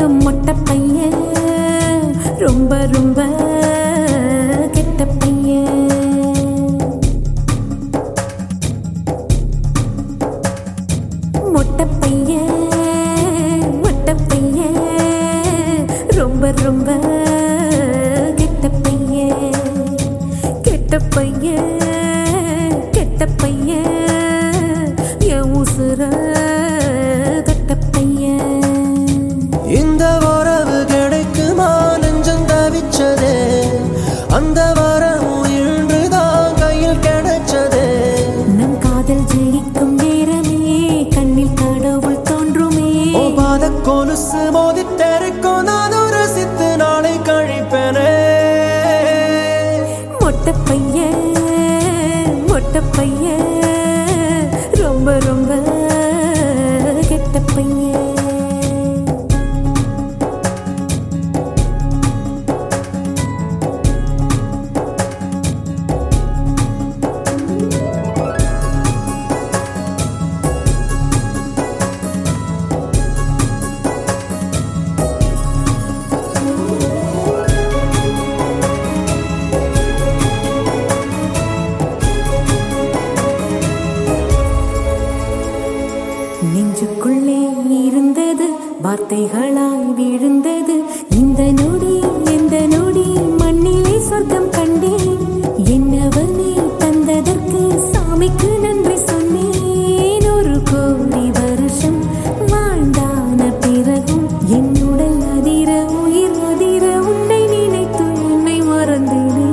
மொட்டை பையன் ரொம்ப ரொம்ப கெட்ட பையன் மொட்டை பையன் மொட்டை பையன் ரொம்ப ரொம்ப கெட்ட பையன் கெட்ட பையன் கெட்ட பையன் என் உசுர கட்ட பையன் இந்த உறவு கிடைக்குமா நெஞ்சம் தவிச்சதே அந்த வரம் இன்றுதான் கையில் கிடைச்சதே நம் காதல் ஜெயிக்கும் நேரமே கண்ணில் கடவுள் தோன்றுமே ஓ பாத கொலுசு மோதி தெருக்கும் நானும் ரசித்து நாளை கழிப்பேனே மொட்டை பையன் மொட்டை பையன் ரொம்ப ரொம்ப கெட்ட பையன் நெஞ்சுக்குள்ளே இருந்தது வார்த்தைகளாய் விழுந்தது இந்த நொடி எந்த நொடி மண்ணிலே சொர்க்கம் கண்டேன் என்னவனே தந்ததற்கு சாமிக்கு நன்றி சொன்னேன் ஒரு கோடி வருஷம் வாழ்ந்தான பிறகும் என் உடல் அதிர உயிர் அதிர உன்னை நினைத்து என்னை மறந்தேனே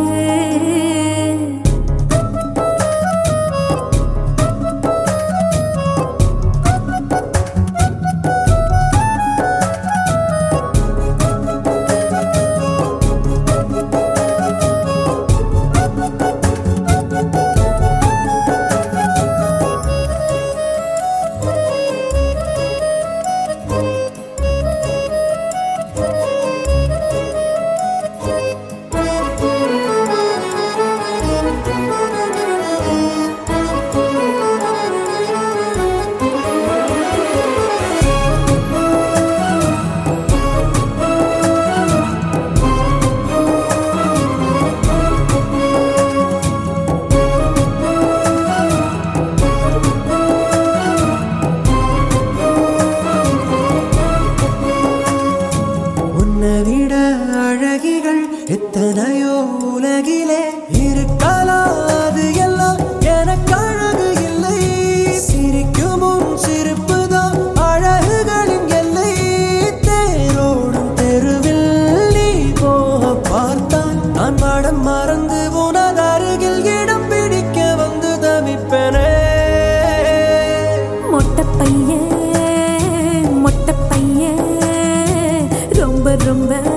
உன்னை விட அழகிகள் எத்தனையோ உலகிலே இருக்கலாம் அது எல்லாம் எனக்கு அழகு இல்லை சிரிக்கும் உன் சிரிப்புதான் அழகுகளின் எல்லை தேரோடும் தெருவில் நீ போக பார்த்தால் நான் படம் மறந்து உனது அருகில் இடம் பிடிக்க வந்து தவிப்பனே மொட்டை பையன் மொட்டை பையன் ரொம்ப ரொம்ப